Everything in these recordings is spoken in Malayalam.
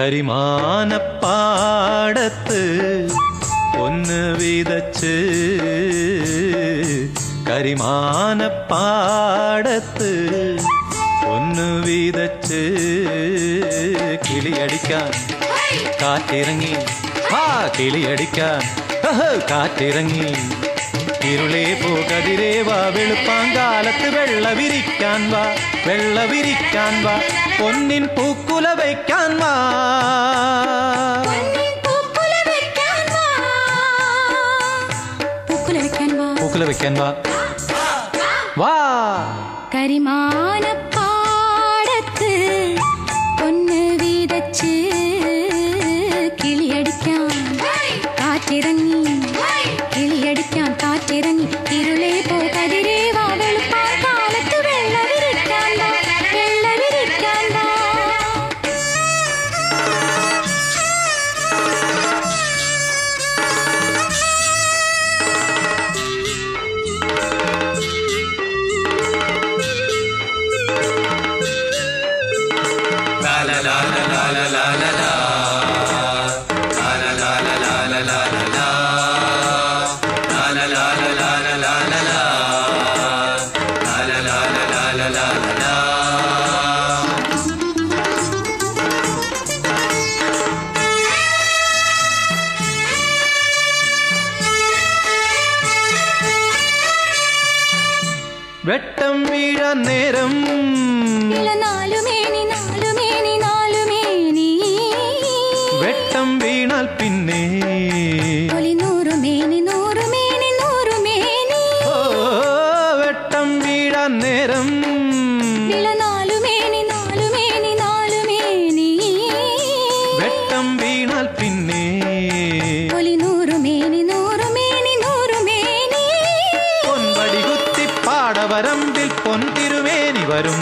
കരിമാനപ്പാടത്ത് ഒന്ന് വിതച്ച് കരിമാനപ്പാടത്ത് ഒന്ന് വിതച്ച് കിളിയടിക്കാൻ കാറ്റിറങ്ങി ആ കിളിയടിക്കാൻ ഹഹ, കാറ്റിറങ്ങി ഇരുളേ പോകതിരേ വാ വെളുപ്പാങ്കാലത്ത് വെള്ള വിരിക്കാൻ വാ വെള്ള വിരിക്കാൻ വാ പൊന്നിൻ പൂക്കുല വയ്ക്കാൻ വാ പൂക്കുല വെക്കാൻ വാ പൂക്കുല വെക്കാൻ വാ പൂക്കുല വയ്ക്കാൻ വാ വാ കരിമാനപ്പാടത്ത് പൊന്ന് വീതച്ച് കിളിയടിക്കാൻ കാറ്റിറങ്ങി കിളിയടിക്കാൻ കാറ്റിറങ്ങി ഇരുളേ പോ കതിരേ വാ വെളുപ്പാൻ കാലത്ത് വെള്ള വിരിക്കാൻ വാ വെള്ള വിരിക്കാൻ വാ വെട്ടം വീഴാൻ നേരം ഇല നാലുമേനി നാലുമേനി നാലുമേനി വെട്ടം വീണാൽ പിന്നെ ഒലി നൂറുമേനി നൂറുമേനി നൂറുമേനി ഓ, വെട്ടം വീഴാൻ നേരം ഇല നാലുമേനി നാലുമേനി നാലുമേനി വെട്ടം വീണാൽ പിന്നെ ഒലി നൂറുമേനി നൂറുമേനി നൂറുമേനി പൊൻവടി കുത്തി പാടവരമ്പിൽ പൊൻതിരുമേനി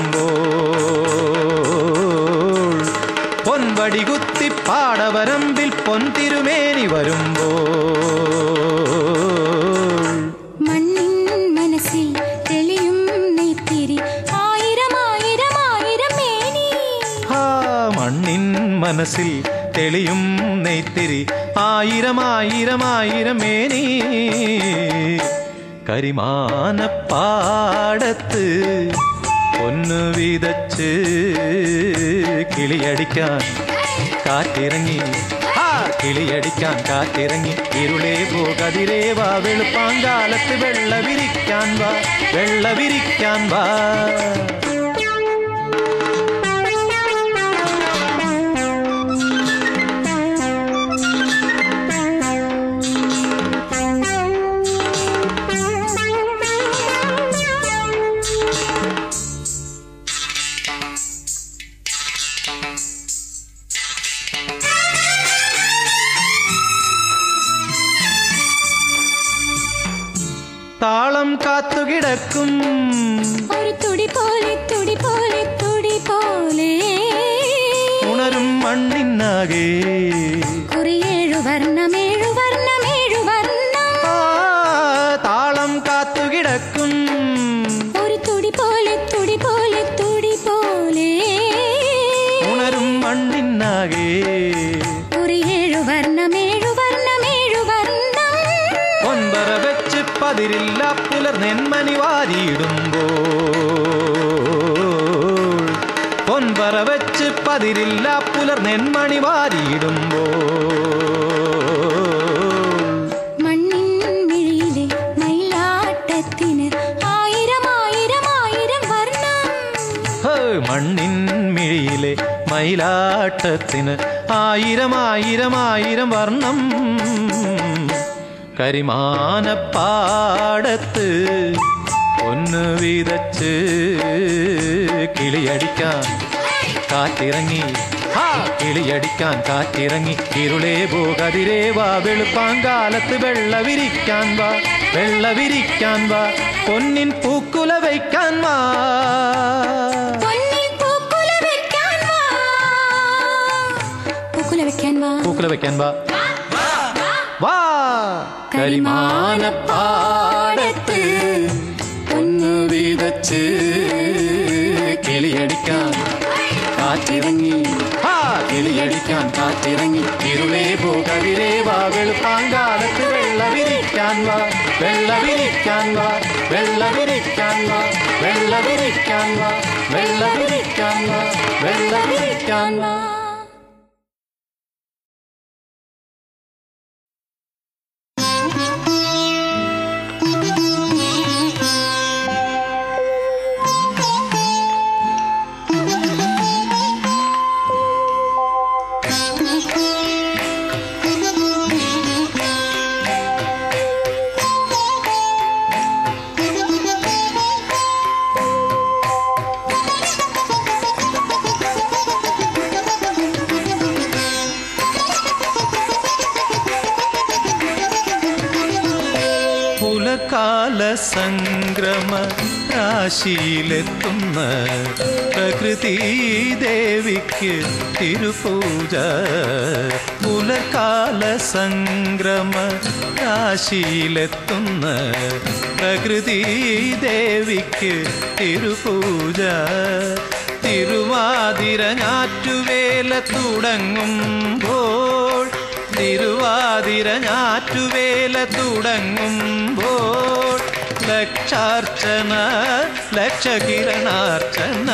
വരുമ്പോൾ പൊൻവടി കുത്തി പാടവരമ്പിൽ പൊൻതിരുമേനി വരുമ്പോൾ മണ്ണിൻ മനസ്സിൽ തെളിയും നെയ്ത്തിരി ആയിരം ആയിരം ആയിരം മേനി ആ മണ്ണിൻ മനസ്സിൽ തെളിയും നെയ്ത്തിരി ആയിരം ആയിരം ആയിരം മേനി കരിമാനപ്പാടത്ത് ഒന്ന് വിതച്ച് കിളിയടിക്കാൻ കാറ്റിറങ്ങി ആ കിളിയടിക്കാൻ കാറ്റിറങ്ങി ഇരുളേ പോകതിരേ വാ വെളുപ്പാങ്കാലത്ത് വെള്ള വിരിക്കാൻ വാ വെള്ള വിരിക്കാൻ വാ താളം കാത്തുകിടക്കും ഒരു തുടി പോലെ തുടി പോലെ തുടി പോലെ ഉണരും മണ്ണിന്നാകെ കുറിയേഴു വർണ്ണമേഴു വർണ്ണമേഴു വർണ്ണം ആ, താളം കാത്തുകിടക്കും ഒരു തുടി പോലെ തുടി പോലെ തുടി പോലെ ഉണരും മണ്ണിന്നാകെ കുറിയേഴു വർണ്ണമേഴു വർണ്ണമേഴു വർണ്ണം ഒൻപറ വെച്ച് പതിരില്ല പുലർ നെന്മണി വാരിയിടുമ്പോൾ പൊൻപറ വെച്ച് പതിരില്ല പുലർ നെന്മണി വാരിയിടുമ്പോൾ മണ്ണിൻ മിഴിയിലെ മയിലാട്ടത്തിന് ആയിരം ആയിരം ആയിരം വർണ്ണം ഹേ, മണ്ണിൻ മിഴിയിലെ മയിലാട്ടത്തിന് ആയിരം ആയിരം ആയിരം വർണ്ണം കരിമാനപ്പാടത്ത് ഒന്ന് വിതച്ച് കിളിയടിക്കാൻ കാറ്റിറങ്ങി ആ കിളിയടിക്കാൻ കാറ്റിറങ്ങി ഇരുളേ പോകതിരേ വാ വെളുപ്പാങ്കാലത്ത് വെള്ള വിരിക്കാൻ വാ വെള്ള വിരിക്കാൻ വാ പൊന്നിൻ പൂക്കുല വയ്ക്കാൻ വാ പൊന്നിൻ പൂക്കുല വെക്കാൻ വാ പൂക്കുല വെക്കാൻ വാ പൂക്കുല വെക്കാൻ വാ വാ കരിമാനപ്പാടത്ത് ഒന്ന് വിതച്ച് കിളിയടിക്കാൻ കാറ്റിറങ്ങി ആ കിളിയടിക്കാൻ കാത്തിറങ്ങി ഇരുളേ പോകവിരേ വാ വെളുപ്പാങ്കാലത്ത് വെള്ള വിരിക്കാൻ വാ വെള്ള വിരിക്കാൻ വാ വെള്ള വിരിക്കാൻ വാ വെള്ള വിരിക്കാൻ വാ വെള്ള വിരിക്കാൻ വാ വെള്ള വിരിക്കാൻ വാ പുലകാല സംക്രമ രാശിയിലെത്തുന്ന പ്രകൃതി ദേവിക്ക് തിരുപൂജ പുലകാല സംക്രമ രാശിയിലെത്തുന്ന പ്രകൃതി ദേവിക്ക് തിരുപൂജ തിരുവാതിര ഞാറ്റുവേല തുടങ്ങുമ്പോൾ തിരുവാതിര ഞാറ്റുവേല തുടങ്ങുമ്പോൾ ലക്ഷാർച്ചന ലക്ഷകിരണാർച്ചന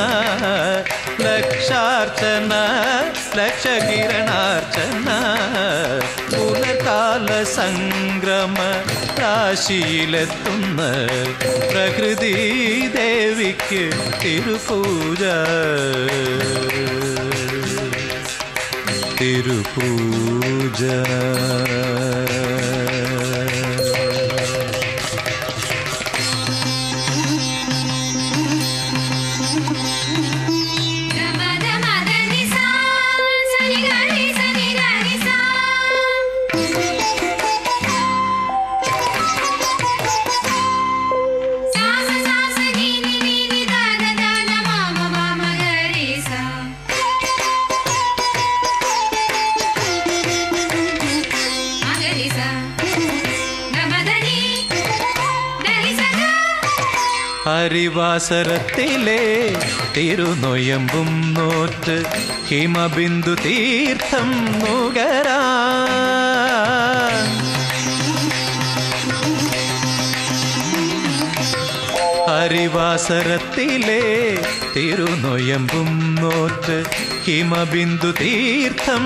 ലക്ഷാർച്ചന ലക്ഷകിരണാർച്ചന പുലകാല സംക്രമ രാശിയിലെത്തുന്ന പ്രകൃതി ദേവിക്ക് തിരുപൂജ തിരുപൂജ ഹരിവാസരത്തിലെ തിരുനൊയമ്പും നോറ്റ് ഹിമബിന്ദു തീർത്ഥം നുകരാ ഹരിവാസരത്തിലെ തിരുനൊയമ്പും നോറ്റ് ഹിമബിന്ദു തീർത്ഥം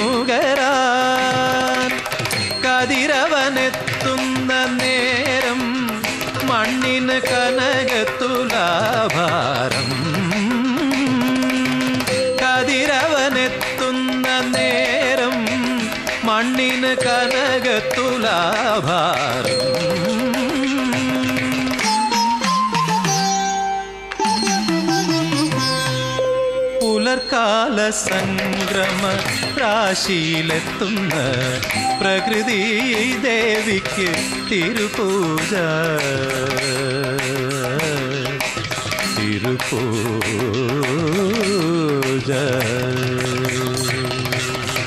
നുകരാൻ കതിരവനെത്തുന്ന നേരം മണ്ണിന് കനകത്തുലാഭാരം കതിരവനെത്തുന്ന നേരം മണ്ണിന് കനകത്തുലാഭാരം പുലർക്കാല സംക്രമ രാശിയിലെത്തുന്ന പ്രകൃതി ദേവിക്ക് തിരുപൂജ തിരുപൂജ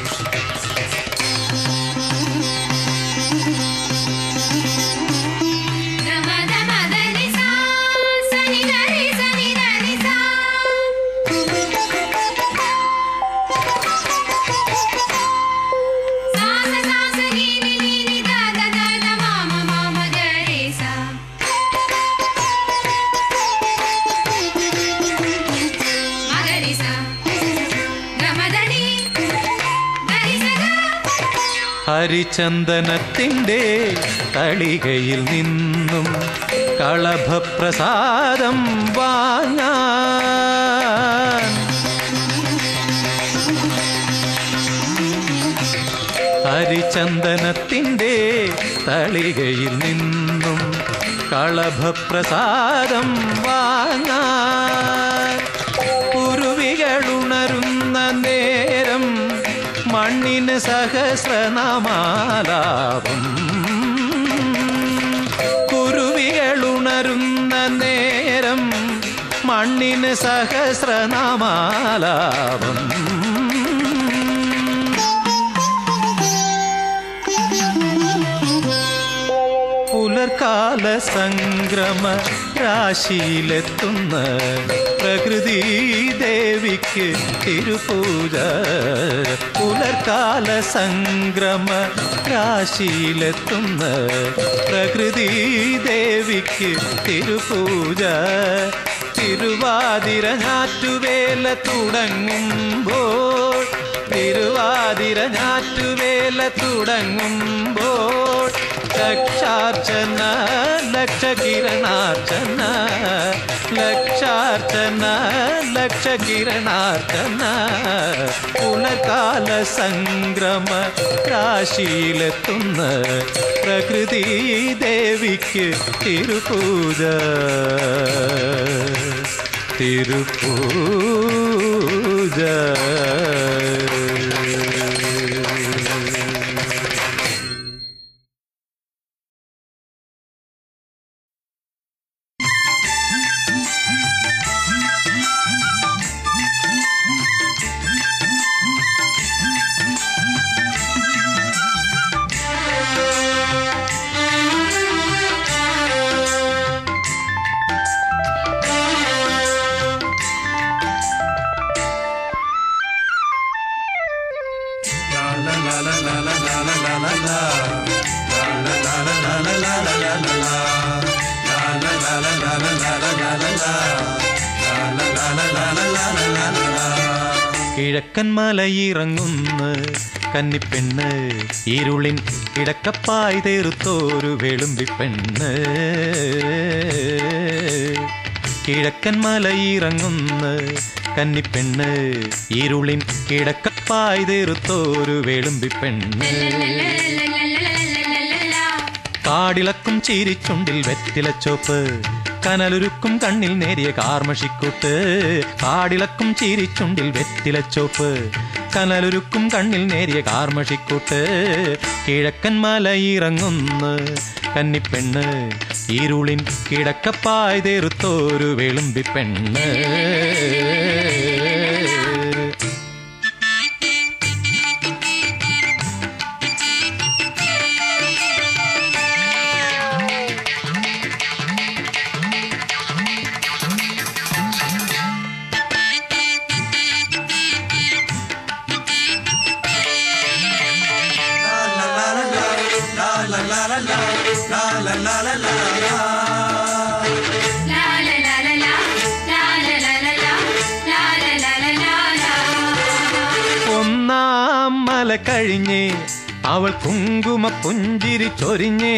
ഹരിചന്ദനത്തിൻ്റെ തളികയിൽ നിന്നും കളഭപ്രസാദം വാങ്ങാൻ ഹരിചന്ദനത്തിൻ്റെ തളികയിൽ നിന്നും കളഭപ്രസാദം വാങ്ങാൻ ഉരുവികളുണരുന്ന നേരം മണ്ണിന് സഹസ്രനാമാലാപം കുരുവികളുണരുന്ന നേരം മണ്ണിന് സഹസ്രനാമാലാപം പുലർക്കാല സംക്രമ രാശിയിലെത്തുന്ന പ്രകൃതി ദേവിക്ക് തിരുപൂജ പുലർക്കാല സംക്രമ രാശിയിലെത്തുന്ന പ്രകൃതി ദേവിക്ക് തിരുപൂജ തിരുവാതിര ഞാറ്റുവേല തുടങ്ങുമ്പോൾ തിരുവാതിര ഞാറ്റുവേല തുടങ്ങുമ്പോൾ ലക്ഷാർച്ചന ലക്ഷകിരണാർച്ചന ലക്ഷാർച്ചന ലക്ഷകിരണാർച്ചന പുലകാല സംക്രമ രാശിയിലെത്തുന്ന പ്രകൃതി ദേവിക്ക് തിരുപൂജ തിരുപൂജ കിഴക്കൻ മലയിറങ്ങുന്ന കന്നിപ്പെണ്ണ് ഇരുളിൻ കിടക്കപ്പായി തീർത്തോരു വെളുമ്പിപ്പെണ്ണ് കിഴക്കൻ മലയിറങ്ങുന്ന കന്നിപ്പെണ്ണ് ഇരുളിൻ കിടക്കപ്പായി തീർത്തോരു വെളുമ്പിപ്പെണ്ണ് കാടിളക്കും ചീരിച്ചുണ്ടിൽ വെറ്റിലച്ചോപ്പ് കനലുരുക്കും കണ്ണിൽ നേരിയ കാർമഷിക്കൂട്ട് കാടിളക്കും ചീരിച്ചുണ്ടിൽ വെറ്റിലച്ചോപ്പ് കനലുരുക്കും കണ്ണിൽ നേരിയ കാർമഷിക്കൂട്ട് കിഴക്കൻ മലയിറങ്ങുന്ന കന്നിപ്പെണ്ണ് ഇരുളിൻ കിടക്കപ്പായി തീർത്തോരു വെളുമ്പിപ്പെണ്ണ് ഒന്നാം മല കഴിഞ്ഞ് അവൾ കുങ്കുമ പുഞ്ചിരി ചൊരിഞ്ഞേ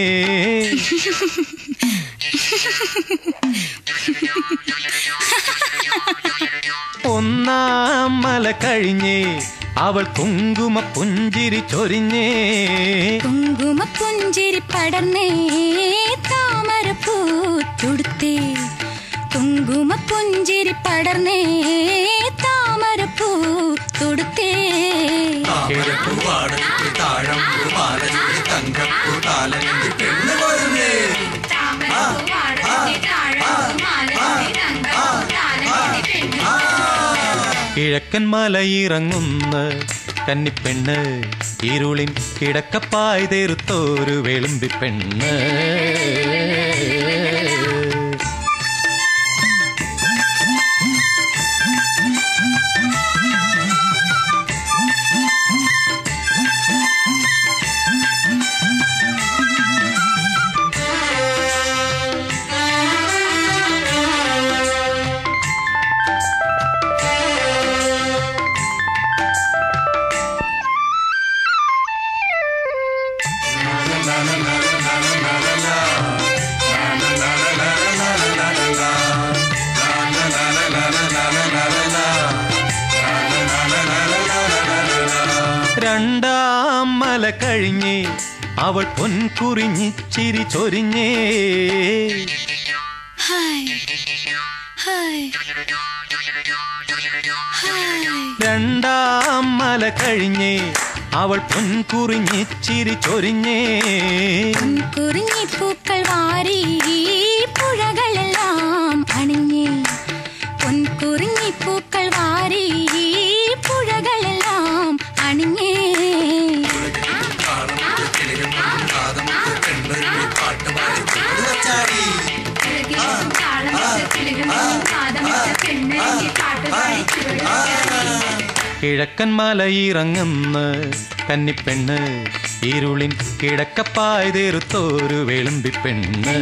ഒന്നാം മല കഴിഞ്ഞ് അവൾ കുങ്കുമ പുഞ്ചിരി ചൊരിഞ്ഞേ കുങ്കുമ പുഞ്ചിരി പടർന്നേ താമര പൂത്തുടുത്തേ കുങ്കുമ പുഞ്ചിരി പടർന്നേ താമര പൂത്തുടുത്തേ കിഴക്കുപാടത്ത് താഴമ്പു പാലഞ്ചി തങ്കപ്പു താലഞ്ചി പെണ്ണ് വരുന്നേ കിഴക്കൻ മലയിറങ്ങുന്ന കന്നിപ്പെണ്ണ് ഇരുളിൻ കിടക്കപ്പായി തീർത്തോരു വെളുമ്പിപ്പെണ്ണ് രണ്ടാം മല കഴിഞ്ഞ് അവൾ പൊൻകുറിഞ്ഞിച്ചിരി ചൊരിഞ്ഞേ ഹായ് ഹായ് ഹായ് രണ്ടാം മല കഴിഞ്ഞ് അവൾ പൊൻകുറിഞ്ഞിച്ചിരി ചൊരിഞ്ഞേ കുറിഞ്ഞി പൂക്കൾ വാരി പുഴകളെല്ലാം അണിഞ്ഞേ പൊൻകുറിഞ്ഞി പൂക്കൾ വാരി പുഴകളെല്ലാം അണിഞ്ഞേ കിളികളും കാതമുണ്ട് പെൺവരുന്നു പാട്ട് പെണ്ണെനിക്ക് പാട്ട് പാടിച്ചു കിഴക്കൻ മലയിറങ്ങുന്ന കന്നിപ്പെണ്ണ് ഇരുളിൻ കിഴക്കപ്പായ തീർത്തോരു വെളുമ്പിപ്പെണ്ണ്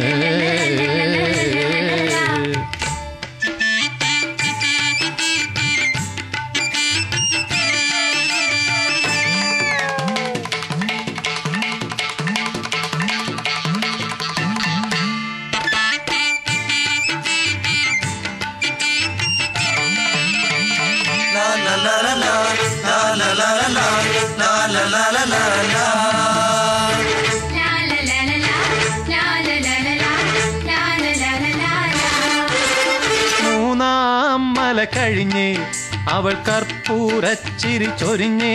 മൂന്നാം മല കഴിഞ്ഞ് അവൾ കർപ്പൂരച്ചിരി ചൊരിഞ്ഞേ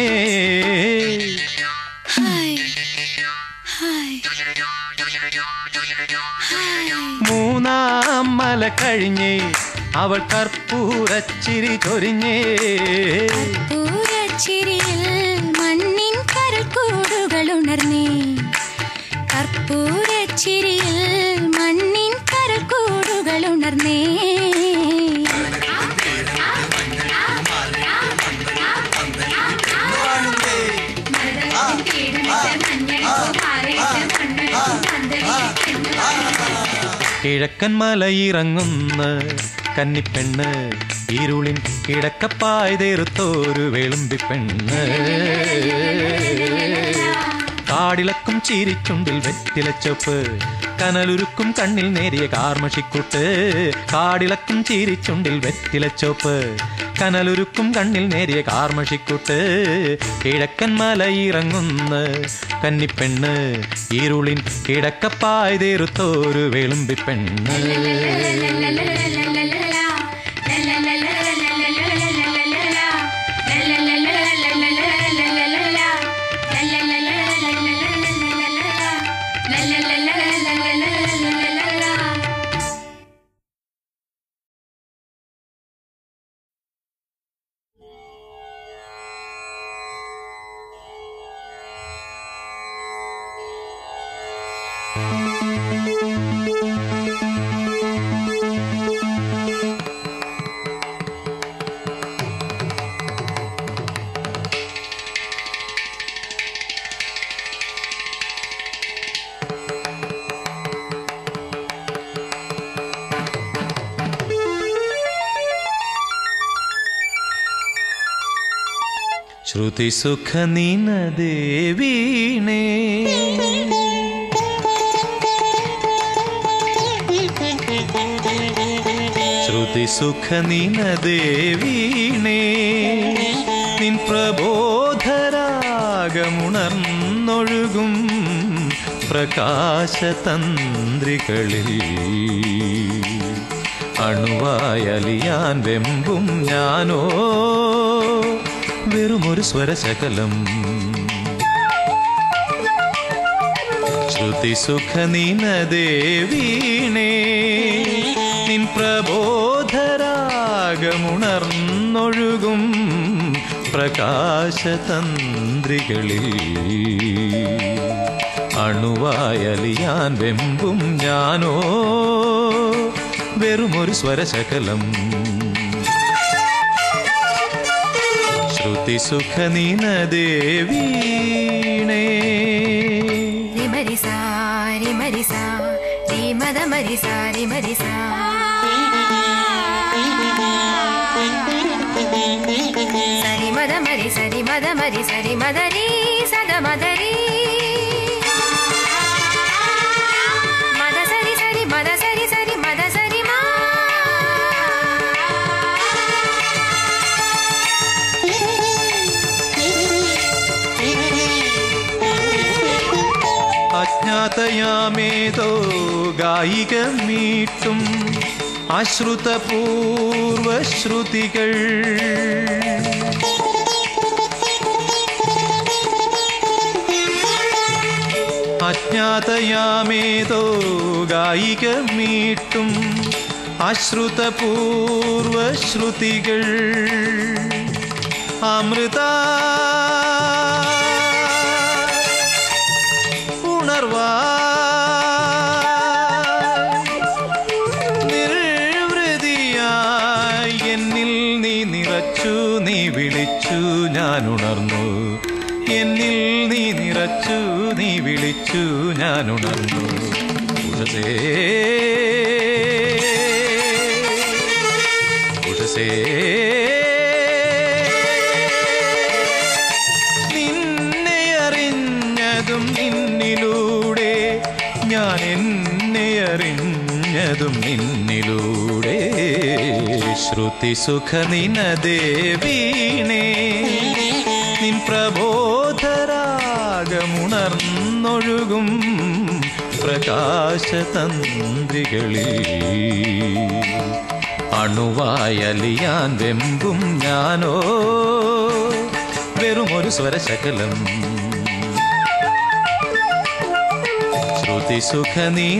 ഹായ് ഹായ് ഹായ് മൂന്നാം മല കഴിഞ്ഞ് അവൾ കർപ്പൂരച്ചിരി ചൊരിഞ്ഞേ പൂരച്ചിരിയിൽ മണ്ണിൻ കരൾക്കൂടുകൾ ഉണർന്നേ കർപ്പൂരച്ചിരിയിൽ മണ്ണിൻ കരൾക്കൂടുകൾ ഉണർന്നേ കിഴക്കൻ മലയിറങ്ങുന്ന കന്നിപ്പെണ്ണ് ഇരുളിൻ കിടക്കപ്പായ തീർത്തോരു വെളുമ്പിപ്പെണ്ണ് കാടിളക്കും ചീരിച്ചുണ്ടിൽ വെറ്റിലച്ചൊപ്പ് കനലുരുക്കും കണ്ണിൽ നേരിയ കാർമഷിക്കുട്ട് കാടിളക്കും ചീരിച്ചുണ്ടിൽ വെറ്റിലച്ചൊപ്പ് കനലുരുക്കും കണ്ണിൽ നേരിയ കാർമഷിക്കുട്ട് കിഴക്കൻ മലയിറങ്ങുന്ന കന്നിപ്പെണ്ണ് ഇരുളിൻ കിടക്കപ്പായ തീർത്തോരു വെളുമ്പിപ്പെണ്ണ് ശ്രുതി സുഖ നിനദേ വീണേ ശ്രുതി സുഖ നിനദേ വീണേ നിൻ പ്രബോധരാഗമുണർന്നൊഴുകും പ്രകാശതന്ത്രികളിൽ അണുവായലിയാൻ വെമ്പും ഞാനോ വെറുമൊരു സ്വരശകലം ശ്രുതി സുഖ നിനദേ വീണേ നിൻ പ്രബോധരാഗമുണർന്നൊഴുകും പ്രകാശതന്ത്രികളിൽ അണുവായലിയാൻ വെമ്പും ഞാനോ വെറുമൊരു സ്വരശകലം ശ്രുതി സുഖ നിനദേ വീണേ രിമരിസാ രിമരിസാ രിമദ മരിസാ രിമരിസാ സരിമദ മരി സരിമദ മരി സരിമദ രീ സദ മദ രീ മദ സരി സരി മദ സരി സരി മദ സരി മാ അജ്ഞാതയാമേതോ ഗായിക മീട്ടും അശ്രുതപൂർവശ്രുതികൾ അജ്ഞാതയാമേതോ ഗായിക മീട്ടും അശ്രുതപൂർവശ്രുതികൾ അമൃത ഉണർവാ നിർവൃതിയായി എന്നിൽ വിളിച്ചു ഞാൻ ഉണർന്നു എന്നിൽ നീ നിറച്ചു നീ വിളിച്ചു ഞാൻ ഉണർന്നു ഉഷസേ ഉഷസേ നിന്നെ അറിഞ്ഞതും നിന്നിലൂടെ ഞാൻ എന്നെ അറിഞ്ഞതും നിന്നിലൂടെ ശ്രുതി സുഖ നിനദേ വീണേ നിൻ പ്രബോധരാഗമുണർന്നൊഴുകും പ്രകാശതന്ത്രികളിൽ അണുവായലിയാൻ വെമ്പും ഞാനോ വെറുമൊരു സ്വരശകലം ശ്രുതി സുഖ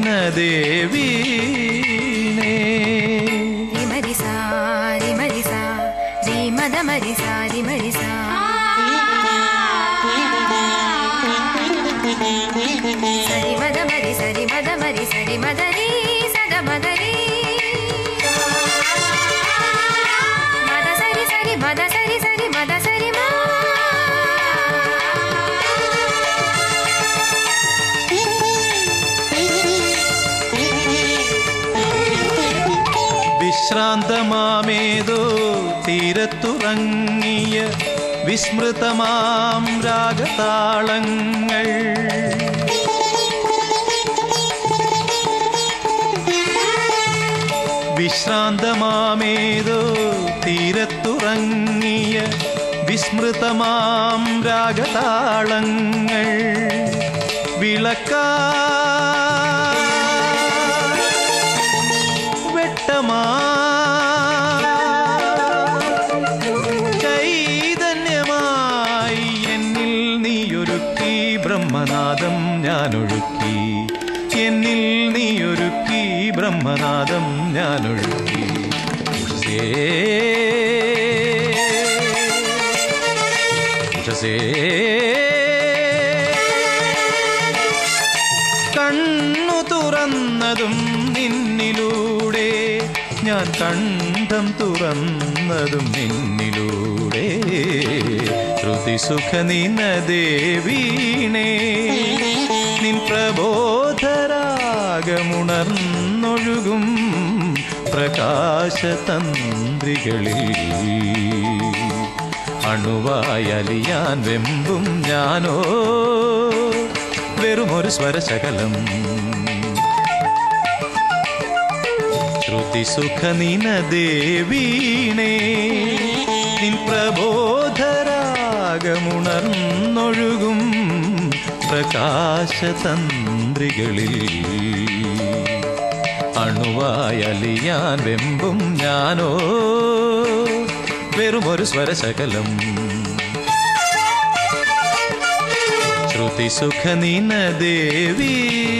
നീനദേവീണേ രിമരി സാ രിമരി സാ രിമദ മരി സാ രിമരി സാ സരി മദ മരി സരി മദ മരി സരി മദ രി സദ മദ രി മദ സരി സരി മദ സരി സരി മദ സരി മാ വിശ്രാന്തമാമേതോ തീരത്തുറങ്ങിയ വിസ്മൃതമാം രാഗതാളങ്ങൾ വിശ്രാന്തമാമേതോ തീരത്തുറങ്ങിയ വിസ്മൃതമാം രാഗതാളങ്ങൾ വിളക്കാ വെട്ടമാ ചൈതന്യമായി എന്നിൽ നീയൊരുക്കി ബ്രഹ്മനാദം ഞാനൊഴുക്കി എന്നിൽ നീയൊരുക്കി ബ്രഹ്മനാദം ഞാനൊഴുക്കി ഉഷസേ ഉഷസേ കണ്ണു തുറന്നതും നിന്നിലൂടെ ഞാൻ കണ്ഠം തുറന്നതും നിന്നിലൂടെ ശ്രുതി സുഖ നിനദേവീണേ നിൻ പ്രബോധരാഗമുണർന്നൊഴുകും പ്രകാശതന്ത്രികളിൽ അണുവായലിയാൻ വെമ്പും ഞാനോ വെറുമൊരു സ്വരശകലം ശ്രുതി സുഖ നിനദേവീണേ നിൻ പ്രബോധരാഗമുണർന്നൊഴുകും പ്രകാശതന്ത്രികളിൽ അണുവായലിയാൻ വെമ്പും ഞാനോ വെറുമൊരു സ്വരശകലം ശ്രുതി സുഖ നിനദേവീ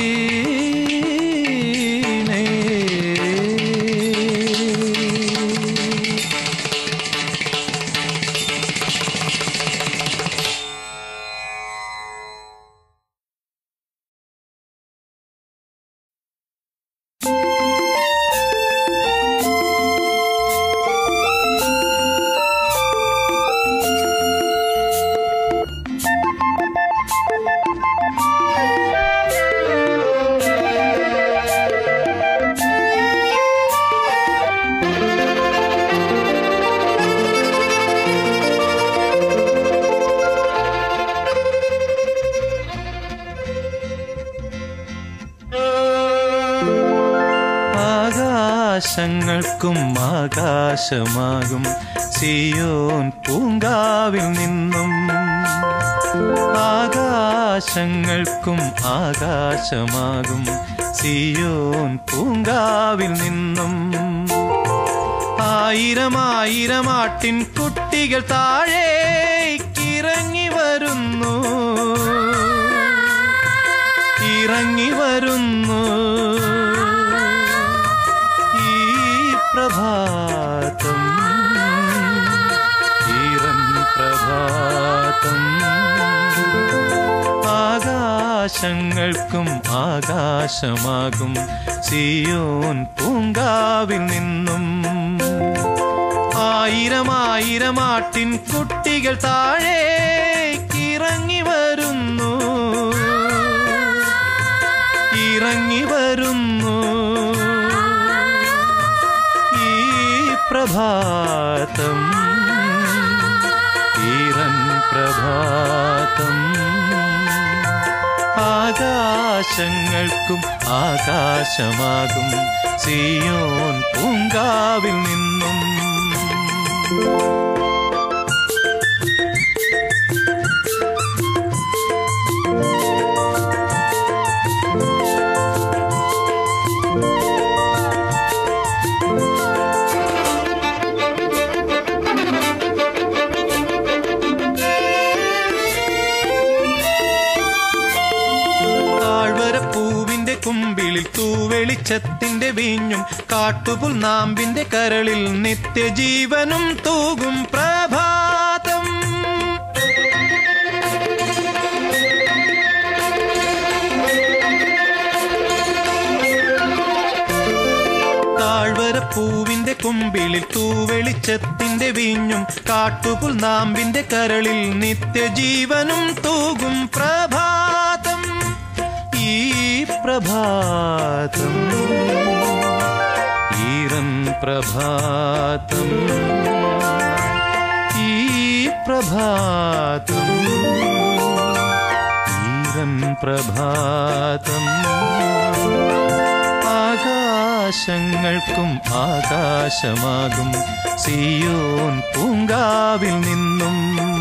ആകാശങ്ങൾക്കും ആകാശമാകും സിയോൻ പൂങ്കാവിൽ നിന്നും ആകാശങ്ങൾക്കും ആകാശമാകും സിയോൻ പൂങ്കാവിൽ നിന്നും ആയിരം ആയിരം ആട്ടിൻ കുട്ടികൾ താഴേക്കിറങ്ങി വരുന്നു ഇറങ്ങി വരുന്നു ഈ പ്രഭാതം ഈറൻ പ്രഭാതം ആകാശങ്ങൾക്കും ആകാശമാകും സിയോൻ പൂങ്കാവിൽ നിന്നും ആയിരം ആയിരം ആട്ടിൻ കുട്ടികൾ താഴേക്കിറങ്ങി വരുന്നു ഇറങ്ങി വരുന്നു ഈ പ്രഭാതം ഈറൻ പ്രഭാതം ആകാശങ്ങൾക്കും ആകാശമാകും സിയോൻ പൂങ്കാവിൽ നിന്നും താഴ്വരപ്പൂവിന്റെ കുമ്പിളിൽ തൂവെളിച്ചത്തിന്റെ വീഞ്ഞും കാട്ടുപുൽ നാമ്പിന്റെ കരളിൽ നിത്യജീവനും തൂകും പ്രഭാതം താഴ്വരപ്പൂവിന്റെ കുമ്പിളിൽ തൂവെളിച്ചത്തിന്റെ വീഞ്ഞും കാട്ടുപുൽ നാമ്പിന്റെ കരളിൽ നിത്യജീവനും തൂകും പ്രഭാതം ഈ പ്രഭാതം ഈറൻ പ്രഭാതം ഈ പ്രഭാതം ഈറൻ പ്രഭാതം ആകാശങ്ങൾക്കും ആകാശമാകും സിയോൻ പൂങ്കാവിൽ നിന്നും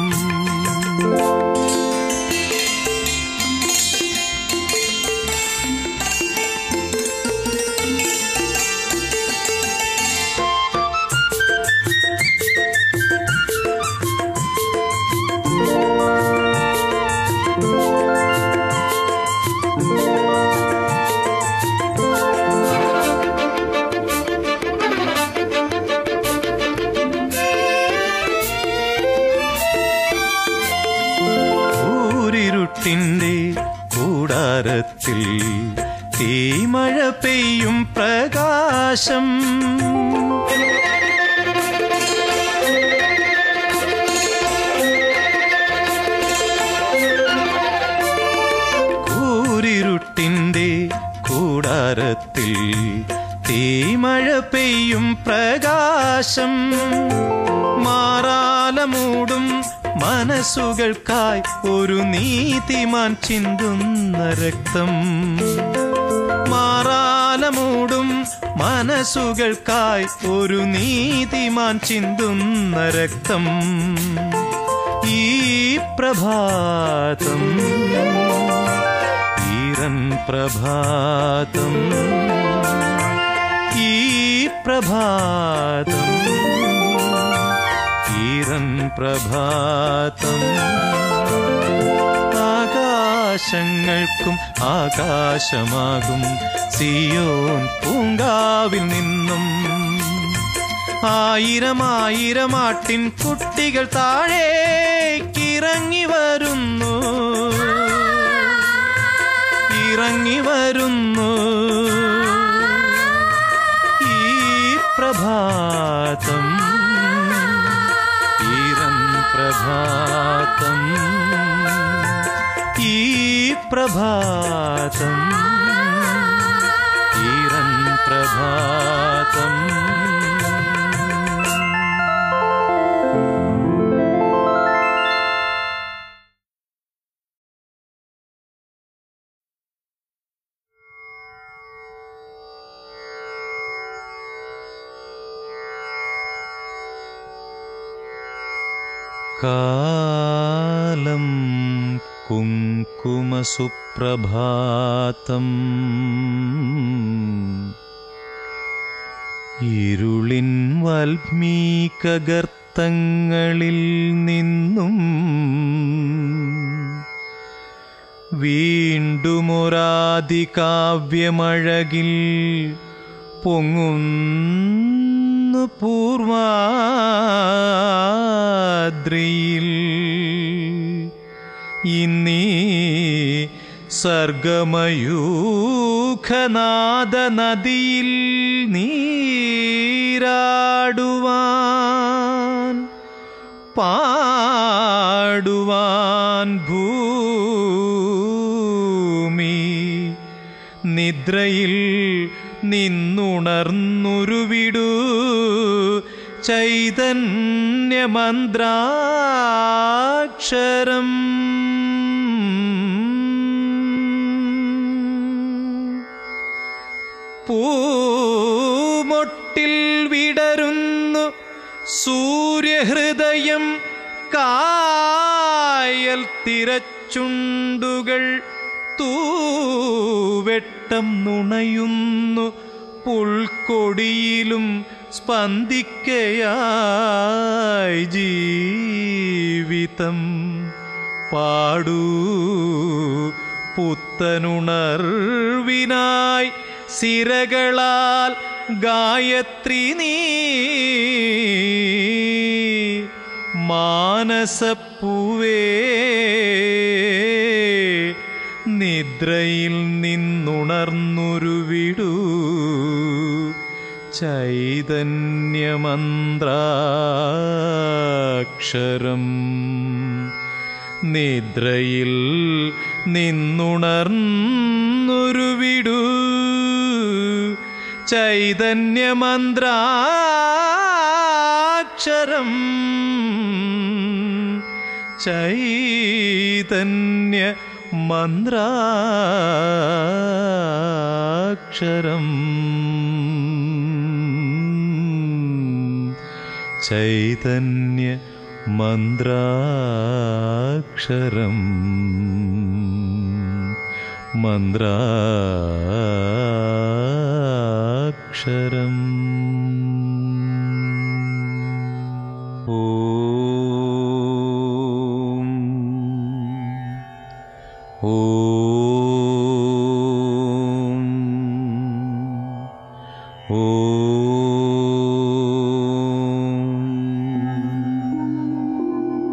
ഊരിരുട്ടിന്റെ കൂടാരത്തിൽ തീമഴ പെയ്യും പ്രകാശം കൂരിരുട്ടിന്റെ കൂടാരത്തിൽ തീമഴ പെയ്യും പ്രകാശം മാറാലമൂടും മനസ്സുകൾക്കായി ഒരു നീതിമാൻ ചിന്തുന്ന രക്തം മാറാലമൂടും മനസ്സുകൾക്കായി ഒരു നീതിമാൻ ചിന്തുന്ന രക്തം ഈ പ്രഭാതം ഈറൻ പ്രഭാതം ഈ പ്രഭാതം ഈറൻ പ്രഭാതം ആകാശങ്ങൾക്കും ആകാശമാകും സിയോൻ പൂങ്കാവിൽ നിന്നും ആയിരം ആയിരം ആട്ടിൻ കുട്ടികൾ താഴേക്കിറങ്ങി വരുന്നു ഇറങ്ങി വരുന്നു ഈ പ്രഭാതം ഈറൻ പ്രഭാതം ഈ പ്രഭാതം ഈറൻ പ്രഭാതം കാലം കുങ്കുമസുപ്രഭാതം ഇരുളിൻ വൽമീകഗർത്തങ്ങളിൽ നിന്നും വീണ്ടുമൊരാദികാവ്യമഴകിൽ പൊങ്ങുന്നു പൂർവാദ്രിയിൽ ഇന്നീ സർഗമയൂഖനാദ നദിയിൽ നീരാടുവാൻ പാടുവാൻ ഭൂമി നിദ്രയിൽ നിന്നുണർന്നുരുവിടൂ ചൈതന്യമന്ത്രാക്ഷരം പൂമൊട്ടിൽ വിടരുന്നു സൂര്യഹൃദയം കായൽ തിരച്ചുണ്ടുകൾ തൂവെട്ടം നുണയുന്നു പുൽക്കൊടിയിലും സ്പന്ദിക്കയായി ജീവിതം പാടൂ പുത്തനുണർവിനായി സിരകളാൽ ഗായത്രി നീ മാനസപ്പൂവേ നിദ്രയിൽ നിന്നുണർന്നുരുവിടൂ ചൈതന്യമന്ത്രാക്ഷരം നിദ്രയിൽ നിന്നുണർന്നുരുവിടൂ ചൈതന്യമന്ത്രാക്ഷരം ചൈതന്യ മന്ത്രാക്ഷരം ചൈതന്യ മന്ത്രാക്ഷരം മന്ത്രാക്ഷരം ഓം ഓം ഓം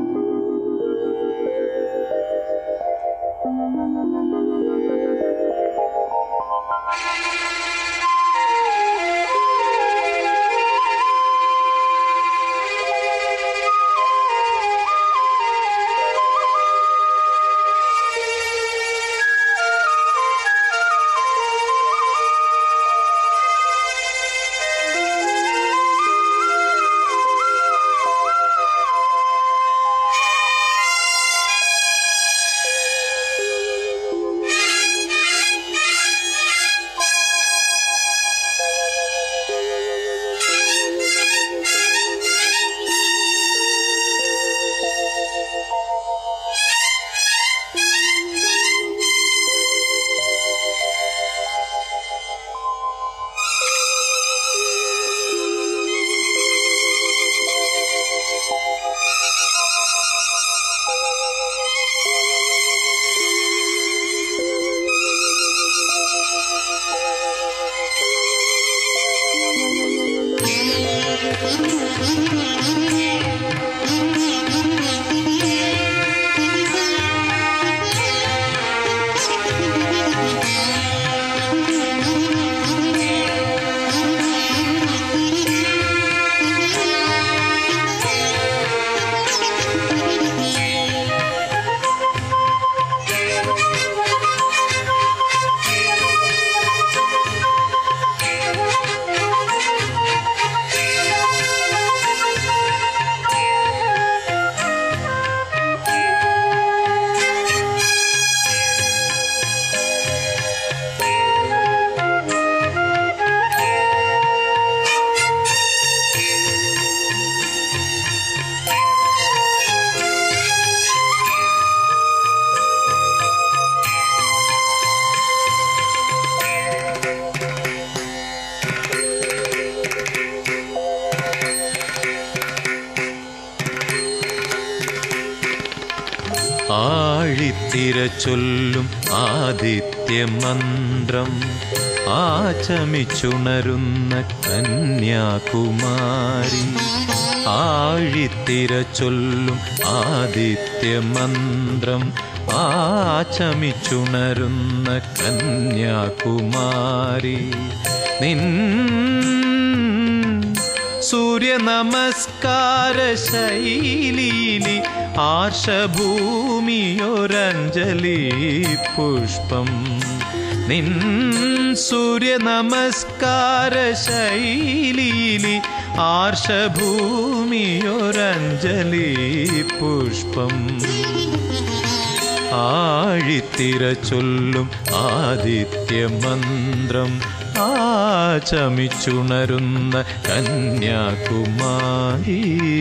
ആഴിത്തിര ചൊല്ലും ആദിത്യമന്ത്രം ആചമിച്ചുണരുന്ന കന്യാകുമാരി ആഴിത്തിര ചൊല്ലും ആദിത്യമന്ത്രം ആചമിച്ചുണരുന്ന കന്യാകുമാരി നിൻ സൂര്യ നമസ്കാര ശൈലീലി ആർഷഭൂമിയൊരഞ്ജലി പുഷ്പം നിൻ സൂര്യ നമസ്കാര ശൈലീലി ആർഷഭൂമിയൊരഞ്ജലി പുഷ്പം ആഴിത്തിര ചൊല്ലും ആദിത്യമന്ത്രം ആചമിച്ചുണരുന്ന കന്യാകുമാരി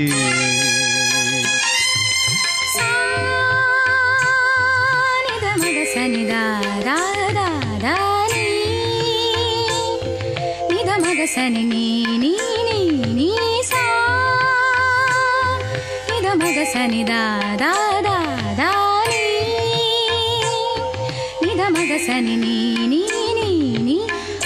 నిద మగ సనిద దా దా దా నీ. నిద మగ సని నీ నీ నీ నీ సా. నిద మగ సని దా దా దా దా నీ. నిద మగ సని నీ నీ నీ నీ.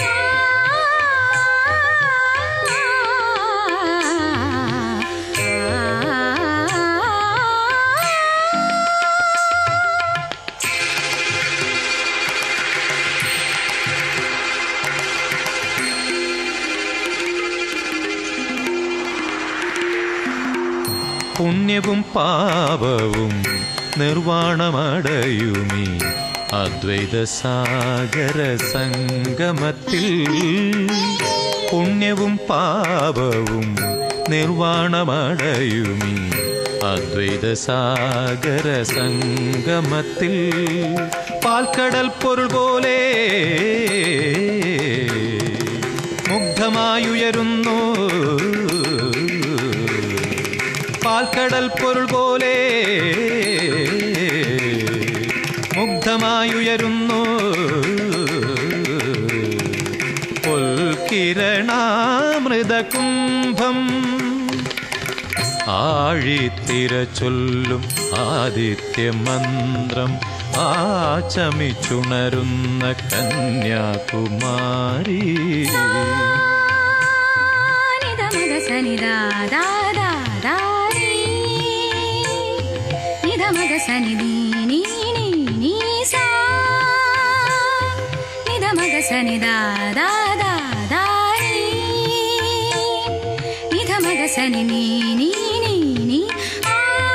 പുണ്യവും പാപവും നിർവാണമടയുമീ അദ്വൈത സാഗര സംഗമത്തിൽ പുണ്യവും പാപവും നിർവാണമടയുമീ അദ്വൈത സാഗര സംഗമത്തിൽ പാൽക്കടൽ പൊരുൾ പോലെ മുഗ്ധമായുയരുന്നു പാൽക്കടൽ പൊരുൾ പോലെ മുഗ്ധമായുയരുന്നു പൊൽക്കിരണാമൃതകുംഭം ആഴിത്തിര ചൊല്ലും ആദിത്യമന്ത്രം ആചമിച്ചുണരുന്ന കന്യാകുമാരി నిద మగ సనిద దా దా దా నీ. నిద మగ సని నీ నీ నీ నీ సా. నిద మగ సని దా దా దా దా నీ. నిద మగ సని నీ నీ నీ నీ. ఆ.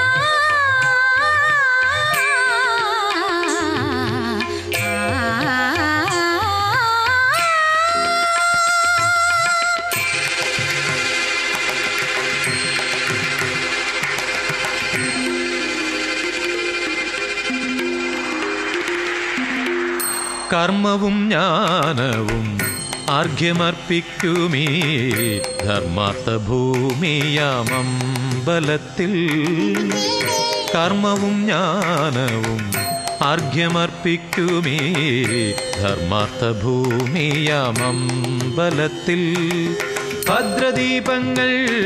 ఆ. കർമ്മവും ജ്ഞാനവും ആർഘ്യമർപ്പിക്കുമീ ധർമാർത്ഥ ഭൂമിയാമമ്പലത്തിൽ കർമ്മവും ജ്ഞാനവും ആർഘ്യമർപ്പിക്കുമീ ധർമാർത്ഥ ഭൂമിയാമമ്പലത്തിൽ ഭദ്രദീപങ്ങൾ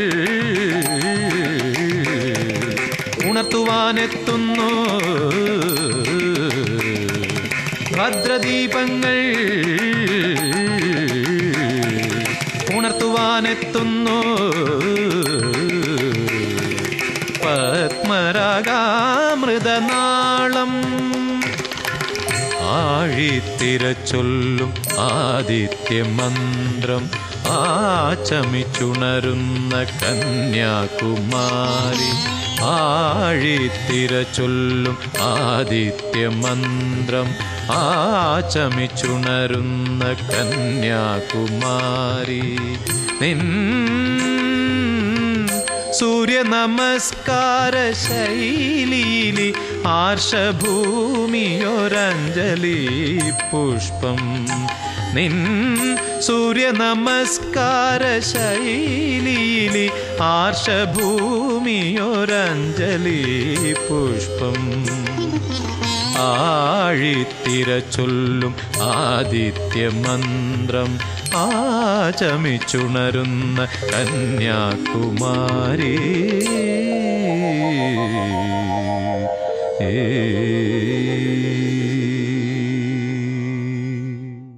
ഉണർത്തുവാനെത്തുന്നു ഭദ്രദീപങ്ങൾ ഉണർത്തുവാനെത്തുന്നു പത്മരാഗാമൃതനാളം ആഴിത്തിര ചൊല്ലും ആദിത്യമന്ത്രം ആചമിച്ചുണരുന്ന കന്യാകുമാരി ആഴിത്തിര ചൊല്ലും ആദിത്യമന്ത്രം ആചമിച്ചുണരുന്ന കന്യാകുമാരി നിൻ സൂര്യ നമസ്കാര ശൈലീലി ആർഷഭൂമിയൊരഞ്ജലി പുഷ്പം നിൻ സൂര്യ നമസ്കാര ശൈലീലി ആർഷഭൂമിയൊരഞ്ജലി പുഷ്പം ആഴിത്തിര ചൊല്ലും ആദിത്യമന്ത്രം ആചമിച്ചുണരുന്ന കന്യാകുമാരി ഏ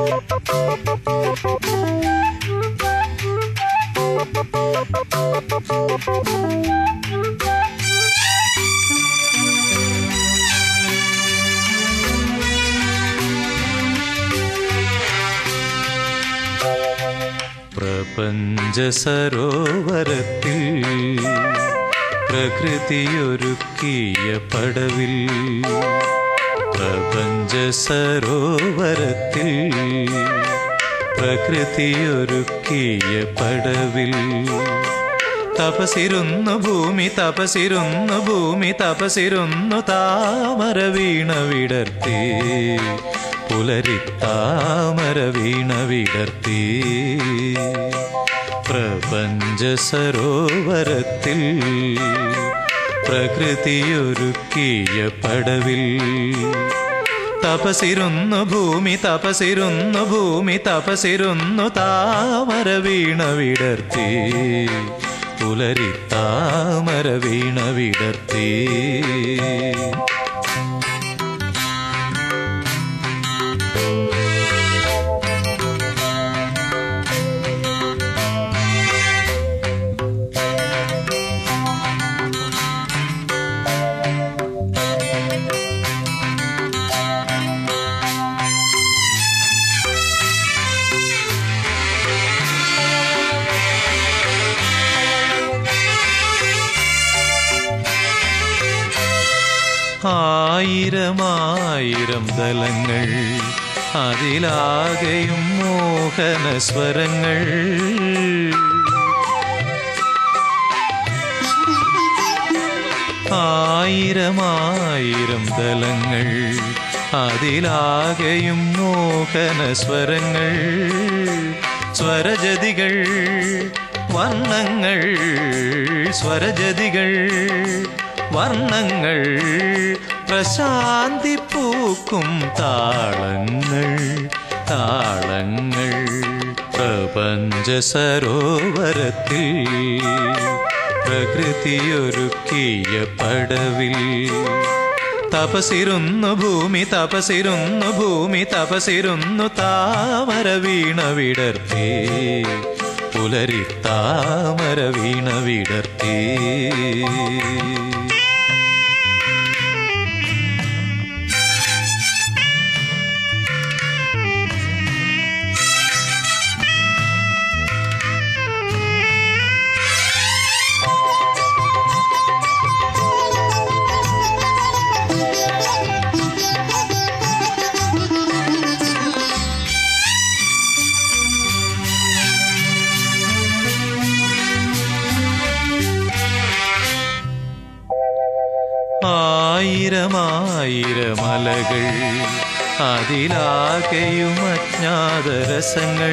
Thank you. പ്രപഞ്ച സരോവരത്തിൽ പ്രകൃതിയൊരുക്കിയ പടവിൽ പ്രപഞ്ച സരോവരത്തിൽ പ്രകൃതിയൊരുക്കിയ പടവിൽ തപസിരുന്നു ഭൂമി തപസിരുന്നു ഭൂമി തപസിരുന്നു താമര വീണ വിടർത്തി പുലരി താമര വീണ വിടർത്തി പ്രപഞ്ച സരോവരത്തിൽ പ്രകൃതിയൊരുക്കിയ പടവിൽ തപസിരുന്നു ഭൂമി തപസിരുന്നു ഭൂമി തപസിരുന്നു താമര വീണ വിടർത്തി പുലരി താമര വീണ വിടർത്തി ആയിരമായിരം ദലങ്ങൾ അതിലാകെയും മോഹന സ്വരങ്ങൾ ആയിരമായിരം ദലങ്ങൾ അതിലാകെയും മോഹന സ്വരങ്ങൾ സ്വരജതികൾ വർണ്ണങ്ങൾ സ്വരജതികൾ വർണ്ണങ്ങൾ പ്രശാന്തി പൂക്കും താളങ്ങൾ താളങ്ങൾ പ്രപഞ്ച സരോവരത്തിൽ പ്രകൃതിയൊരുക്കിയ പടവിൽ തപസിരുന്നു ഭൂമി തപസിരുന്നു ഭൂമി തപസിരുന്നു താമര വീണ വിടർത്തി പുലരി താമര വീണ വിടർത്തി ആയിരമായിരമലകൾ അതിലാകെയും അജ്ഞാതരസങ്ങൾ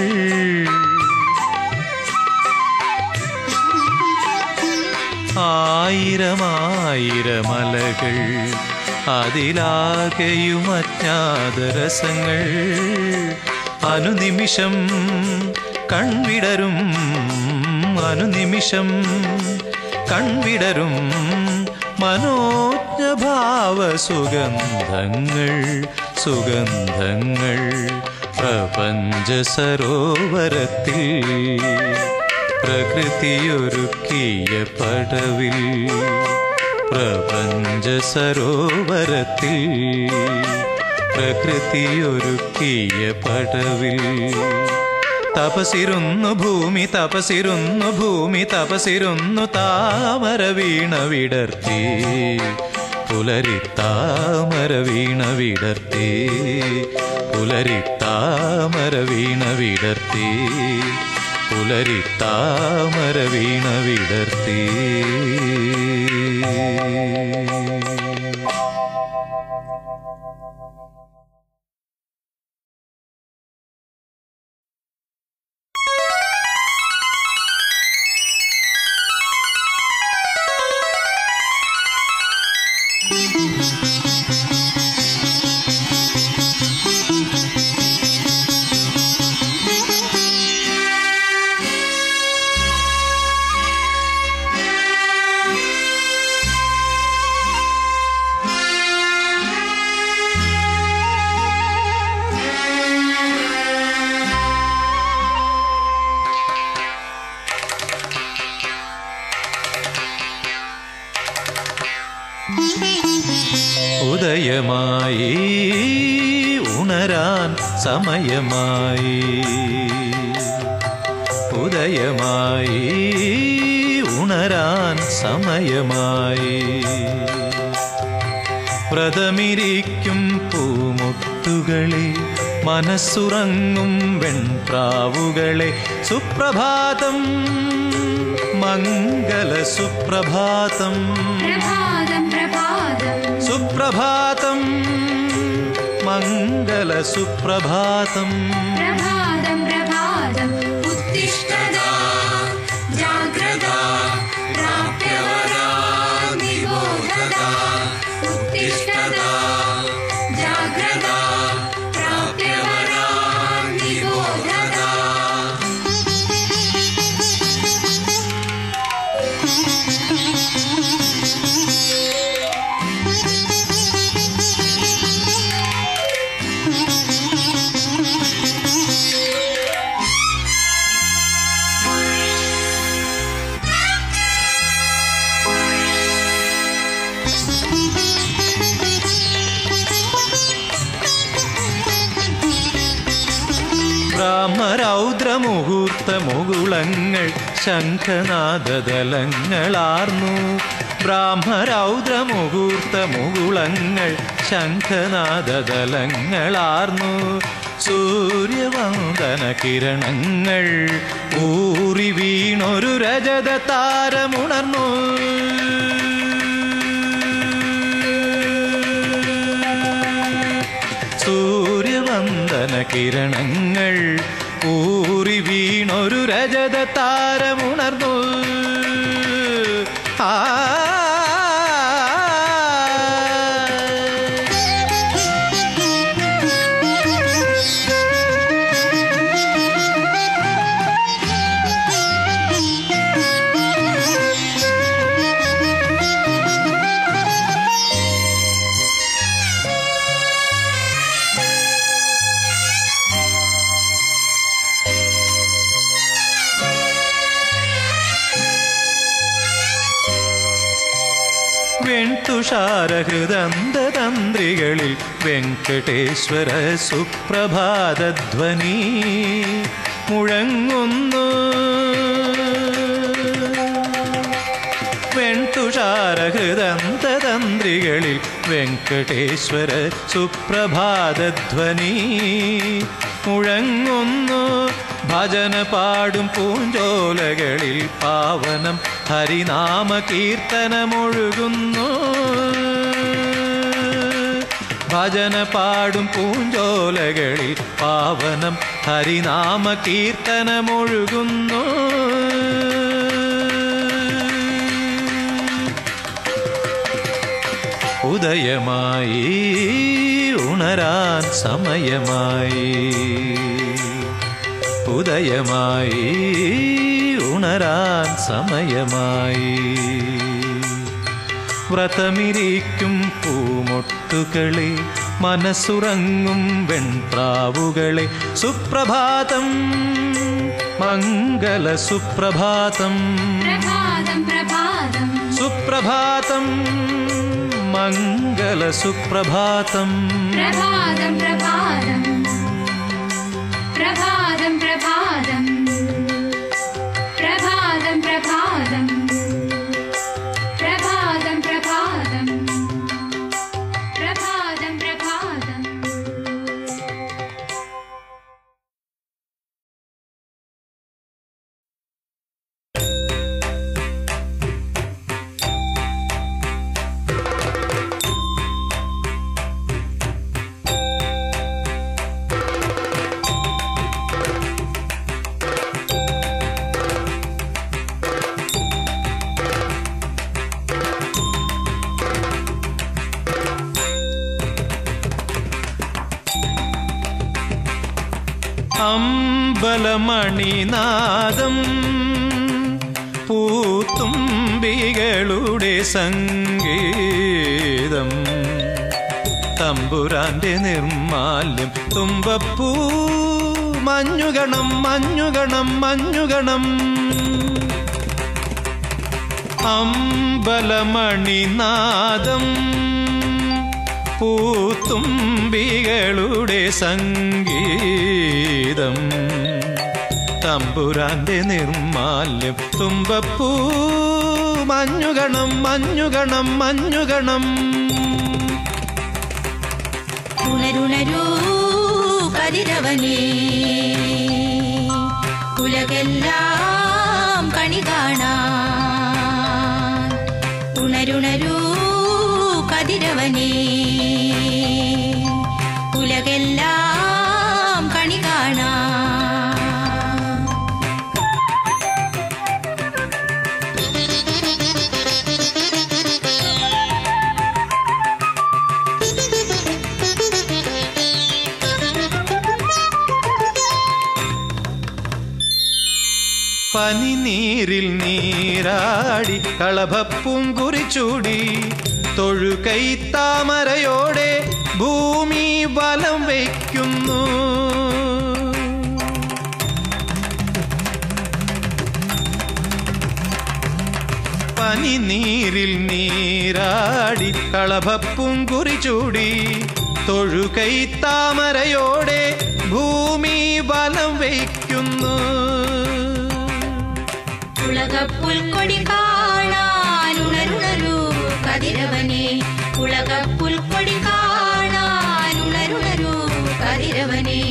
ആയിരമായിരമലകൾ അതിലാകെയും അജ്ഞാതരസങ്ങൾ അനുനിമിഷം കൺവിടരും അനുനിമിഷം കൺവിടരും മനോജ്ഞഭാവ സുഗന്ധങ്ങൾ സുഗന്ധങ്ങൾ പ്രപഞ്ച സരോവരത്തിൽ പ്രകൃതിയൊരുക്കിയ പടവിൽ പ്രപഞ്ച സരോവരത്തിൽ പ്രകൃതിയൊരുക്കിയ പടവിൽ തപസിരുന്നു ഭൂമി തപസിരുന്നു ഭൂമി തപസിരുന്നു താമര വീണ വിടർത്തി പുലരി താമര വീണ വിടർത്തി പുലരി താമര വീണ വിടർത്തി പുലരി താമര വീണ വിടർത്തി ഉദയമായി ഉണരാൻ സമയമായി ഉദയമായി ഉണരാൻ സമയമായി വ്രതമിരിക്കും പൂമുത്തുകളെ മനസ്സുറങ്ങും വെൺപ്രാവുകളെ സുപ്രഭാതം മംഗല സുപ്രഭാതം പ്രഭാതം പ്രഭാതം സുപ്രഭാതം മംഗല സുപ്രഭാതം പ്രഭാതം പ്രഭാതം ഉത്തിഷ്ഠത ജാഗ്രത പ്രാപ്യവരാ നിബോധത ഉത്തിഷ്ഠത ജാഗ്രത പ്രാപ്യവരാ നിബോധത ബ്രാഹ്മരൗദ്രമുഹൂർത്ത മുകുളങ്ങൾ ശംഖനാദതലങ്ങളാർന്നു ബ്രാഹ്മരൗദ്രമുഹൂർത്ത മുകുളങ്ങൾ ശംഖനാദതലങ്ങളാർന്നു സൂര്യവന്ദന കിരണങ്ങൾ ഊറി വീണൊരു രജത താരമുണർന്നു സൂര്യവന്ദന കിരണങ്ങൾ ഊറി വീണൊരു രജത താരമുണർന്നു ആ വെൺതുഷാരഹൃദന്തതന്ത്രികളിൽ വെങ്കടേശ്വര സുപ്രഭാതധ്വനി മുഴങ്ങുന്നു വെൺതുഷാരഹൃദന്തതന്ത്രികളിൽ വെങ്കടേശ്വര സുപ്രഭാതധ്വനി മുഴങ്ങുന്നു ഭജന പാടും പൂഞ്ചോലകളിൽ പാവനം ഹരിനാമ കീർത്തനമൊഴുകുന്നു ഭജന പാടും പൂഞ്ചോലകളിൽ പാവനം ഹരിനാമ കീർത്തനമൊഴുകുന്നു ഉദയമായി ഉണരാൻ സമയമായി ഉദയമായി ഉണരാൻ സമയമായി വ്രതമിരിക്കും പൂമൊട്ടുകളെ മനസ്സുറങ്ങും വെൺപ്രാവുകളെ സുപ്രഭാതം മംഗല സുപ്രഭാതം പ്രഭാതം പ്രഭാതം സുപ്രഭാതം മംഗല സുപ്രഭാതം പ്രഭാതം പ്രഭാതം പ്രഭാതം പ്രഭാതം പ്രഭാതം പ്രഭാതം പ്രഭാതം പ്രഭാതം പ്രഭാതം പ്രഭാതം അമ്പലമണിനാദം പൂത്തുമ്പികളുടെ സംഗീതം തമ്പുരാന്റെ നിർമാല്യം തുമ്പപ്പൂ മഞ്ഞുകണം മഞ്ഞുകണം മഞ്ഞുകണം അമ്പലമണിനാദം പൂത്തുമ്പികളുടെ സംഗീതം തമ്പുരാന്റെ നിർമാല്യം തുമ്പപ്പൂ മഞ്ഞുകണം മഞ്ഞുകണം മഞ്ഞുകണം ഉണരുണരൂ കതിരവനേ ഉലകെല്ലാം കണി കാണാൻ ഉണരുണരൂ കതിരവനേ ഉലകെല്ലാം കണി കാണാൻ പനിനീരിൽ നീരാടി കളഭപ്പും കുറിച്ചൂടി തൊഴുകൈ താമരയോടെ ഭൂമി വലം വയ്ക്കുന്നു പനിനീരിൽ നീരാടി കളഭപ്പും കുറിച്ചൂടി തൊഴുകൈ താമരയോടെ ഭൂമി വലം വയ്ക്കുന്നു ഉലകപ്പുൽക്കൊടി കാണാൻ ഉണരുണരൂ കതിരവനെ ഉലകപ്പുൽക്കൊടി കാണാൻ ഉണരുണരൂ കതിരവനെ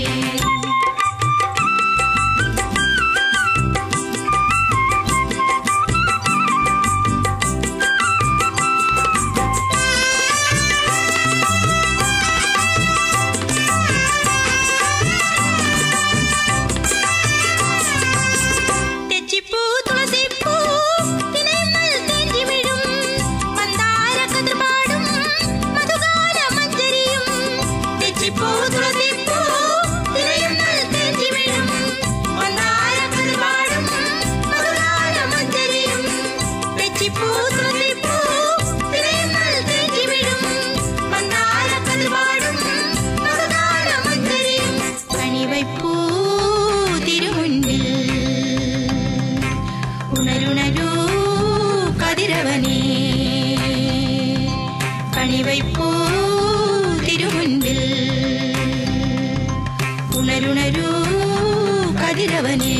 തെച്ചിപ്പൂ തുളസിപ്പൂ തിനയമ്മൽ തേഞ്ചിവിടും മന്ദാരകതിർ പാടും മധുകാല മഞ്ചരിയും തെച്ചിപ്പൂ തുളസിപ്പൂ തിനയമ്മൽ തേഞ്ചിവിടും മന്ദാരകതിർ പാടും മധുകാല മഞ്ചരിയും തെച്ചിപ്പൂ തുളസിപ്പൂ തിനയമ്മൽ തേഞ്ചിവിടും മന്ദാരകതിർ പാടും മധുകാല മഞ്ചരിയും കണിവയ്പ്പൂ തിരുമുൻപിൽ ഉണരുണരൂ കതിരവനേ കണിവയ്പ്പൂ തിരുമുൻപിൽ ഉണരുണരൂ കതിരവനേ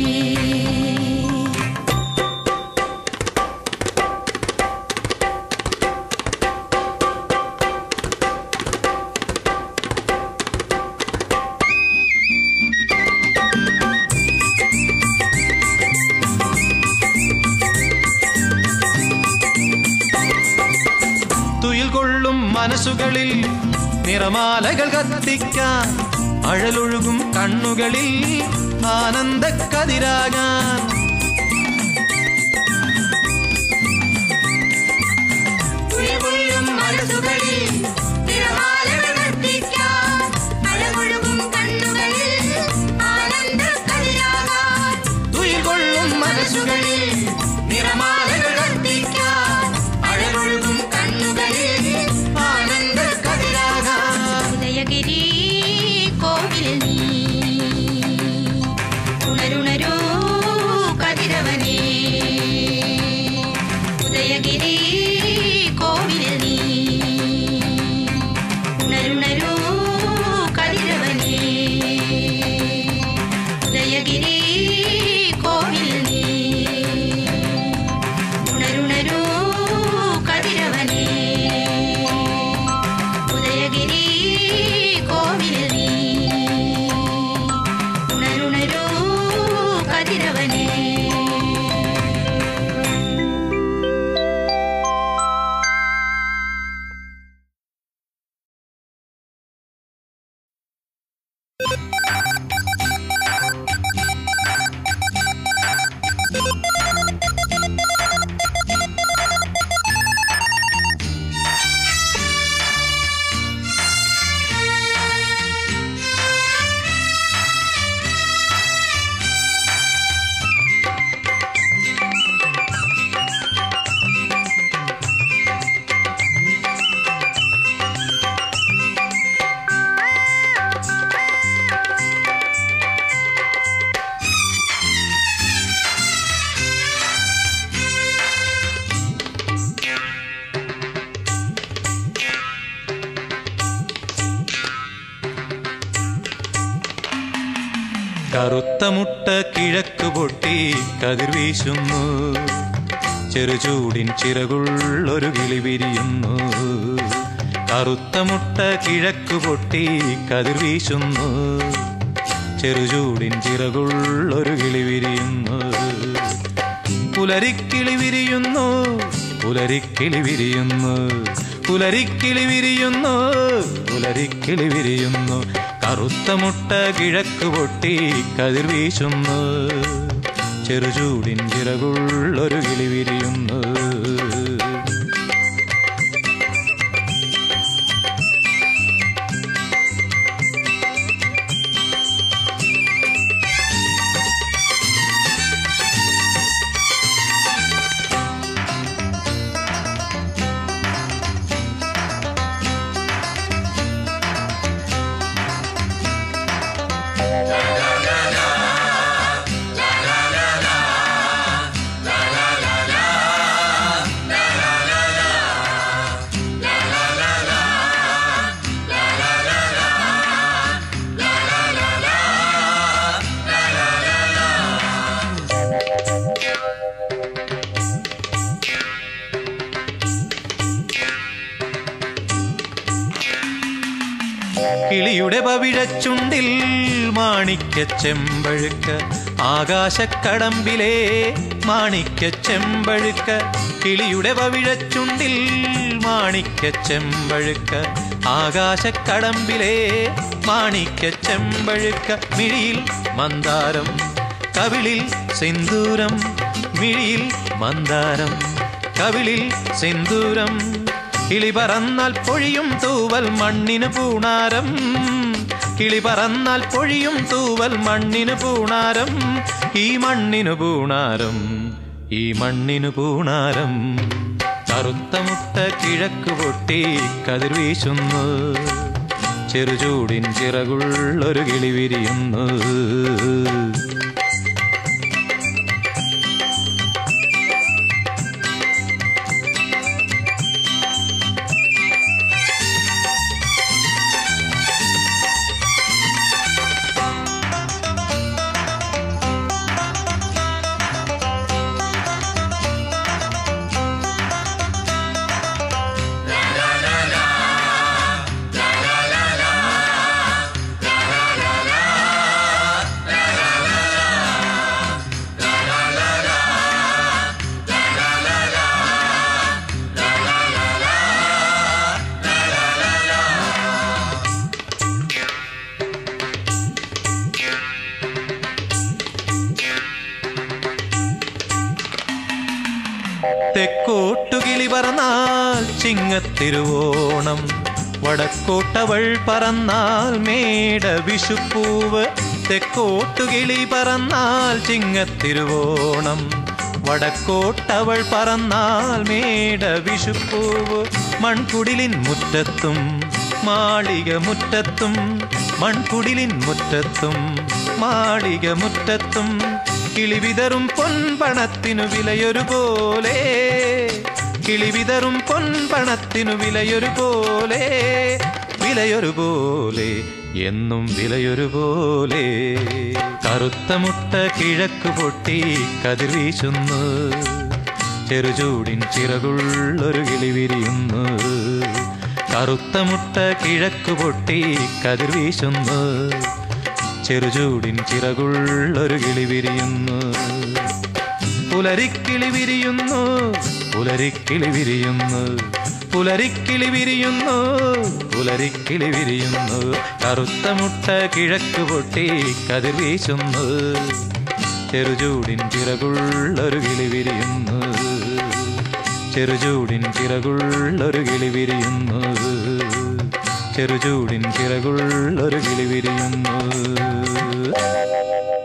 തുയിൽ കൊള്ളും മനസ്സുകളിൽ നിറമാലകൾ കത്തിക്കാൻ അഴലൊഴുകും കണ്ണുകളിൽ ആനന്ദക്കതിരാകാൻ തുളികൊള്ളും മനസ്സുകളിൽ തിരമാലകൾ കത്തിക്കാൻ അഴകൊഴുകും കണ്ണുകളിൽ ആനന്ദക്കതിരാകാൻ തുയിൽ കൊള്ളും മനസ്സുകളിൽ നിറമാലകൾ കത്തിക്കാൻ അഴലൊഴുകും കണ്ണുകളിൽ ആനന്ദക്കതിരാകാൻ ഉദയഗിരി കോവിൽ നീ ഉണരുണരൂ കതിരവനേ ഉദയഗിരി കോവിൽ നീ ഉണരുണരൂ കതിരവനേ ഉദയഗിരി കോവിൽ നീ ഉണരുണരൂ കതിരവനേ ഉദയഗിരി കോവിൽ നീ ഉണരുണരൂ കതിരവനേ കറുത്ത മുട്ട കിഴക്ക് പൊട്ടി കതിർ വീശുന്നു ചെറുചൂടിൻ ചിറകുള്ളൊരു കിളി വിരിയുന്നു കറുത്ത മുട്ട കിഴക്ക് പൊട്ടി കതിർ വീശുന്നു ചെറുചൂടിൻ ചിറകുള്ളൊരു കിളി വിരിയുന്നു പുലരിക്കിളി വിരിയുന്നു പുലരിക്കിളി വിരിയുന്നു പുലരിക്കിളി വിരിയുന്നു പുലരിക്കിളി വിരിയുന്നു കറുത്ത മുട്ട കിഴക്ക് പൊട്ടി കതിർ വീശുന്നു ചെറുചൂടിൻ ചിറകുള്ളൊരു കിളി വിരിയുന്നു കിളിയുടെ പവിഴച്ചുണ്ടിൽ മാണിക്യ ചെമ്പഴുക്ക ആകാശക്കടമ്പിലെ മാണിക്യ ചെമ്പഴുക്ക കിളിയുടെ പവിഴച്ചുണ്ടിൽ മാണിക്യ ചെമ്പഴുക്ക ആകാശക്കടമ്പിലെ മാണിക്യ ചെമ്പഴുക്ക മിഴിയിൽ മന്ദാരം കവിളിൽ സിന്ദൂരം മിഴിയിൽ മന്ദാരം കവിളിൽ സിന്ദൂരം കിളി പറന്നാൽ പൊഴിയും തൂവൽ മണ്ണിന് പൂണാരം കിളി പറന്നാൽ പൊഴിയും തൂവൽ മണ്ണിന് പൂണാരം ഈ മണ്ണിന് പൂണാരം ഈ മണ്ണിന് പൂണാരം കറുത്ത മുട്ട കിഴക്ക് പൊട്ടി കതിർ വീശുന്നു ചെറുചൂടിൻ ചിറകുള്ളൊരു കിളി വിരിയുന്നു തെക്കോട്ടുകിളി പറന്നാൽ ചിങ്ങത്തിരുവോണം വടക്കോട്ടവൾ പറന്നാൽ മേട വിഷുപ്പൂവ് തെക്കോട്ടുകിളി പറന്നാൽ ചിങ്ങത്തിരുവോണം വടക്കോട്ടവൾ പറന്നാൽ മേട വിഷുപ്പൂവ് മൺകുടിലിൻ മുറ്റത്തും മാളിക മുറ്റത്തും മൺകുടിലിൻ മുറ്റത്തും മാളിക മുറ്റത്തും കിളിവിതറും പൊൻപണത്തിനു വിലയൊരുപോലെ കിളിവിതറും പൊൻപണത്തിനു വിലയൊരുപോലെ വിലയൊരുപോലെ എന്നും വിലയൊരുപോലെ കറുത്ത മുട്ട കിഴക്ക് പൊട്ടി കതിർ വീശുന്നു ചെറുചൂടിൻ ചിറകുള്ളൊരു കിളി വിരിയുന്നു കറുത്ത മുട്ട കിഴക്ക് പൊട്ടി കതിർ വീശുന്നു ചെറുചൂടിൻ ചിറകുള്ളൊരു കിളി വിരിയുന്നു പുലരിക്കിളി വിരിയുന്നു പുലരിക്കിളി വിരിയുന്നു പുലരിക്കിളി വിരിയുന്നു പുലരിക്കിളി വിരിയുന്നു കറുത്ത മുട്ട കിഴക്ക് പൊട്ടി കതിർ വീശുന്നു ചെറുചൂടിൻ ചിറകുള്ളൊരു കിളി വിരിയുന്നു ചെറുചൂടിൻ ചിറകുള്ളൊരു കിളി വിരിയുന്നു ചെറുചൂടിൻ ചിറകുള്ളൊരു കിളി വിരിയുന്നു